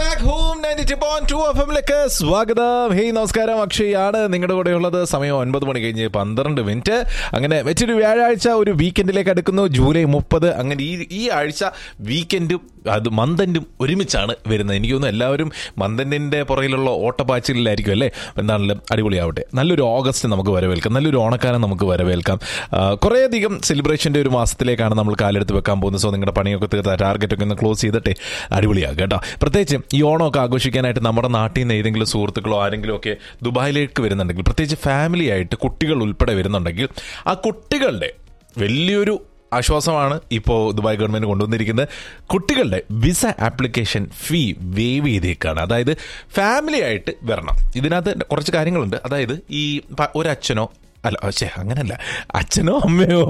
Back home ninety point two F എമ്മിലേക്ക് സ്വാഗതം ഹേയ് നമസ്കാരം അക്ഷയാണ് നിങ്ങളുടെ കൂടെ ഉള്ളത് സമയം ഒൻപത് മണി കഴിഞ്ഞ് പന്ത്രണ്ട് മിനിറ്റ് അങ്ങനെ വെച്ചൊരു വ്യാഴാഴ്ച ഒരു വീക്കെൻഡിലേക്ക് അടുക്കുന്നു ജൂലൈ മുപ്പത് അങ്ങനെ ഈ ഈ ആഴ്ച വീക്കെൻഡും അത് മന്ദൻറ്റും ഒരുമിച്ചാണ് വരുന്നത് എനിക്ക് തോന്നുന്നു എല്ലാവരും മന്ദൻറ്റിൻ്റെ പുറകിലുള്ള ഓട്ടപ്പാച്ചിലായിരിക്കും അല്ലേ എന്താണെങ്കിലും അടിപൊളിയാവട്ടെ നല്ലൊരു ഓഗസ്റ്റ് നമുക്ക് വരവേൽക്കാം നല്ലൊരു ഓണക്കാലം നമുക്ക് വരവേൽക്കാം ആ, കുറേയധികം സെലിബ്രേഷൻ്റെ ഒരു മാസത്തിലേക്കാണ് നമ്മൾ കാലെടുത്ത് വെക്കാൻ പോകുന്നത് സോ നിങ്ങളുടെ പണിയൊക്കെ തീർത്ത ടാർഗറ്റ് ഒക്കെ ഒന്ന് ക്ലോസ് ചെയ്തിട്ടെ അടിപൊളിയാകും കേട്ടോ പ്രത്യേകിച്ച് ഈ ഓണമൊക്കെ ആഘോഷിക്കാനായിട്ട് നമ്മുടെ നാട്ടിൽ നിന്ന് ഏതെങ്കിലും സുഹൃത്തുക്കളോ ആരെങ്കിലും ഒക്കെ ദുബായിലേക്ക് വരുന്നുണ്ടെങ്കിൽ പ്രത്യേകിച്ച് ഫാമിലി ആയിട്ട് കുട്ടികൾ ഉൾപ്പെടെ വരുന്നുണ്ടെങ്കിൽ ആ കുട്ടികളുടെ വലിയൊരു ആശ്വാസമാണ് ഇപ്പോൾ ദുബായ് ഗവൺമെന്റ് കൊണ്ടുവന്നിരിക്കുന്നത് കുട്ടികളുടെ വിസ ആപ്ലിക്കേഷൻ ഫീ വേവ് ചെയ്തേക്കാണ് അതായത് ഫാമിലി ആയിട്ട് വരണം ഇതിനകത്ത് കുറച്ച് കാര്യങ്ങളുണ്ട് അതായത് ഈ പ- ഒരച്ഛനോ അല്ല പക്ഷേ അങ്ങനല്ല അച്ഛനോ അമ്മയോ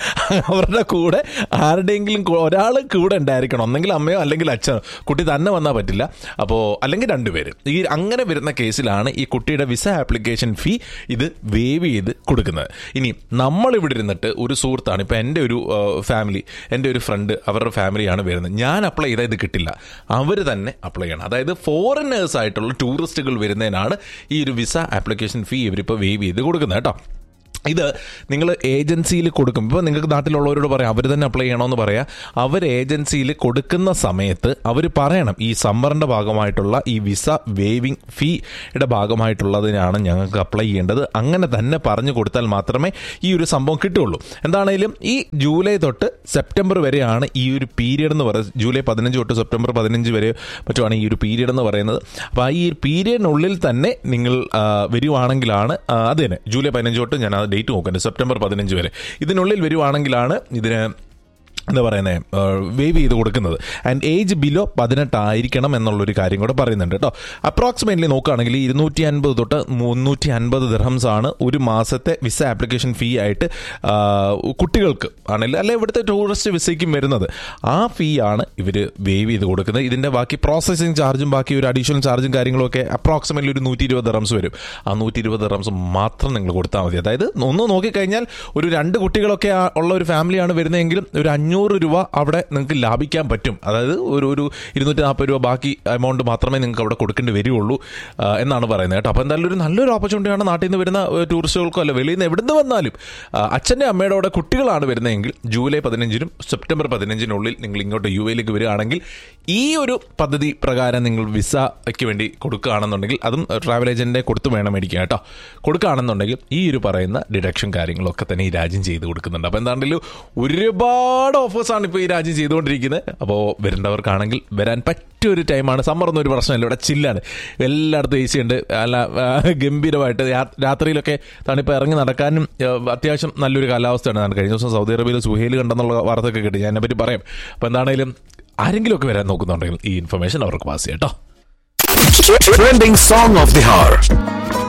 അവരുടെ കൂടെ ആരുടെയെങ്കിലും ഒരാൾ കൂടെ ഉണ്ടായിരിക്കണം ഒന്നെങ്കിൽ അമ്മയോ അല്ലെങ്കിൽ അച്ഛനോ കുട്ടി തന്നെ വന്നാൽ പറ്റില്ല അപ്പോൾ അല്ലെങ്കിൽ രണ്ടുപേര് ഈ അങ്ങനെ വരുന്ന കേസിലാണ് ഈ കുട്ടിയുടെ വിസ ആപ്ലിക്കേഷൻ ഫീ ഇത് വേവ് ചെയ്ത് കൊടുക്കുന്നത് ഇനി നമ്മൾ ഇവിടെ ഇരുന്നിട്ട് ഒരു സുഹൃത്താണ് ഇപ്പം എൻ്റെ ഒരു ഫാമിലി എൻ്റെ ഒരു ഫ്രണ്ട് അവരുടെ ഫാമിലിയാണ് വരുന്നത് ഞാൻ അപ്ലൈ ചെയ്താൽ ഇത് കിട്ടില്ല അവർ തന്നെ അപ്ലൈ ചെയ്യണം അതായത് ഫോറിനേഴ്സ് ആയിട്ടുള്ള ടൂറിസ്റ്റുകൾ വരുന്നതിനാണ് ഈ ഒരു വിസ ആപ്ലിക്കേഷൻ ഫീ ഇവരിപ്പോൾ വേവ് ചെയ്ത് കൊടുക്കുന്നത് കേട്ടോ ഇത് നിങ്ങൾ ഏജൻസിയിൽ കൊടുക്കും ഇപ്പോൾ നിങ്ങൾക്ക് നാട്ടിലുള്ളവരോട് പറയാം അവർ തന്നെ അപ്ലൈ ചെയ്യണമെന്ന് പറയാം അവർ ഏജൻസിയിൽ കൊടുക്കുന്ന സമയത്ത് അവർ പറയണം ഈ സമ്മറിൻ്റെ ഭാഗമായിട്ടുള്ള ഈ വിസ വേവിങ് ഫീയുടെ ഭാഗമായിട്ടുള്ളതിനാണ് ഞങ്ങൾക്ക് അപ്ലൈ ചെയ്യേണ്ടത് അങ്ങനെ തന്നെ പറഞ്ഞു കൊടുത്താൽ മാത്രമേ ഈ ഒരു സംഭവം കിട്ടുള്ളൂ എന്താണേലും ഈ ജൂലൈ തൊട്ട് സെപ്റ്റംബർ വരെയാണ് ഈ ഒരു പീരിയഡ് എന്ന് പറയുന്നത് ജൂലൈ പതിനഞ്ച് തൊട്ട് സെപ്റ്റംബർ പതിനഞ്ച് വരെ മറ്റുമാണ് ഈ ഒരു പീരിയഡ് എന്ന് പറയുന്നത് അപ്പോൾ ആ ഈ പീരിയഡിനുള്ളിൽ തന്നെ നിങ്ങൾ ആ, വരുവാണെങ്കിലാണ് ആ, അത് തന്നെ ജൂലൈ പതിനഞ്ച് തൊട്ട് ഞാൻ ആ ഡേറ്റ് നോക്കുന്നത് സെപ്റ്റംബർ പതിനഞ്ച് വരെ ഇതിനുള്ളിൽ വരുവാണെങ്കിലാണ് ഇതിന് എന്താ പറയുന്നത് വേവ് ചെയ്ത് കൊടുക്കുന്നത് ആൻഡ് ഏജ് ബിലോ പതിനെട്ടായിരിക്കണം എന്നുള്ളൊരു കാര്യം കൂടെ പറയുന്നുണ്ട് കേട്ടോ അപ്രോക്സിമേറ്റ്ലി നോക്കുകയാണെങ്കിൽ ഇരുന്നൂറ്റി അൻപത് തൊട്ട് മുന്നൂറ്റി അൻപത് ദിർഹംസ് ആണ് ഒരു മാസത്തെ വിസ ആപ്ലിക്കേഷൻ ഫീ ആയിട്ട് ആ, കുട്ടികൾക്ക് ആണെങ്കിൽ അല്ലെ ഇവിടുത്തെ ടൂറിസ്റ്റ് വിസയ്ക്കും വരുന്നത് ആ ഫീ ആണ് ഇവർ വേവ് ചെയ്ത് കൊടുക്കുന്നത് ഇതിൻ്റെ ബാക്കി പ്രോസസ്സിംഗ് ചാർജും ബാക്കി ഒരു അഡീഷണൽ ചാർജും കാര്യങ്ങളൊക്കെ അപ്രോക്സിമേറ്റ്ലി ഒരു നൂറ്റി ഇരുപത് ദിർഹംസ് വരും ആ നൂറ്റി ഇരുപത് ദിർഹംസ് മാത്രം നിങ്ങൾ കൊടുത്താൽ മതി അതായത് ഒന്ന് നോക്കിക്കഴിഞ്ഞാൽ ഒരു രണ്ട് കുട്ടികളൊക്കെ ആ- ഉള്ള ഒരു ഫാമിലിയാണ് വരുന്നതെങ്കിലും ഒരു അഞ്ഞൂറ് രൂപ അവിടെ നിങ്ങൾക്ക് ലാഭിക്കാൻ പറ്റും അതായത് ഒരു ഒരു ഇരുന്നൂറ്റി നാൽപ്പത് രൂപ ബാക്കി എമൗണ്ട് മാത്രമേ നിങ്ങൾക്ക് അവിടെ കൊടുക്കേണ്ടി വരികയുള്ളൂ ആ, എന്നാണ് പറയുന്നത് കേട്ടോ അപ്പോൾ എന്തായാലും ഒരു നല്ലൊരു ഓപ്പർച്യൂണിറ്റിയാണ് നാട്ടിൽ നിന്ന് വരുന്ന ഏ, ടൂറിസ്റ്റുകൾക്കോ അല്ല വെളിയിൽ നിന്ന് എവിടെ നിന്ന് വന്നാലും ആ, അച്ഛൻ്റെ അമ്മയുടെ കൂടെ കുട്ടികളാണ് വരുന്നതെങ്കിൽ ജൂലൈ പതിനഞ്ചിനും സെപ്റ്റംബർ പതിനഞ്ചിനുള്ളിൽ നിങ്ങൾ ഇങ്ങോട്ട് യു എയിലേക്ക് വരികയാണെങ്കിൽ ഈ ഒരു പദ്ധതി പ്രകാരം നിങ്ങൾ വിസയ്ക്ക് വേണ്ടി കൊടുക്കുകയാണെന്നുണ്ടെങ്കിൽ അതും ട്രാവൽ ഏജന്റിനെ കൊടുത്ത് വേണം മേടിക്കുക കേട്ടോ കൊടുക്കുകയാണെന്നുണ്ടെങ്കിൽ ഈ ഒരു പറയുന്ന ഡിഡക്ഷൻ കാര്യങ്ങളൊക്കെ തന്നെ ഈ രാജ്യം ചെയ്ത് കൊടുക്കുന്നുണ്ട് അപ്പോൾ എന്താണെങ്കിലും ഒരുപാട് ഓഫേഴ്സാണ് ഇപ്പോൾ ഈ രാജ്യം ചെയ്തുകൊണ്ടിരിക്കുന്നത് അപ്പോൾ വരുന്നവർക്കാണെങ്കിൽ വരാൻ പറ്റിയ ഒരു ടൈമാണ് സമ്മർ ഒന്നും ഒരു പ്രശ്നമില്ല ഇവിടെ ചില്ലാണ് എല്ലായിടത്തും എ സി ഉണ്ട് അല്ല ആ, ഗംഭീരമായിട്ട് രാ- രാത്രിയിലൊക്കെ തണിപ്പോൾ ഇറങ്ങി നടക്കാനും ആ, അത്യാവശ്യം നല്ലൊരു കാലാവസ്ഥയാണ് ഞാൻ കഴിഞ്ഞ ദിവസം സൗദി അറേബ്യയിൽ സുഹേൽ കണ്ടെന്നുള്ള വാർത്തയൊക്കെ കിട്ടി ഞാൻ അതിനെപ്പറ്റി പറയാം അപ്പോൾ എന്താണെങ്കിലും ആരെങ്കിലുമൊക്കെ വരാൻ നോക്കുന്നുണ്ടെങ്കിൽ ഈ ഇൻഫർമേഷൻ അവർക്ക് പാസ് ചെയ്യാം കേട്ടോ Trending song of the hour.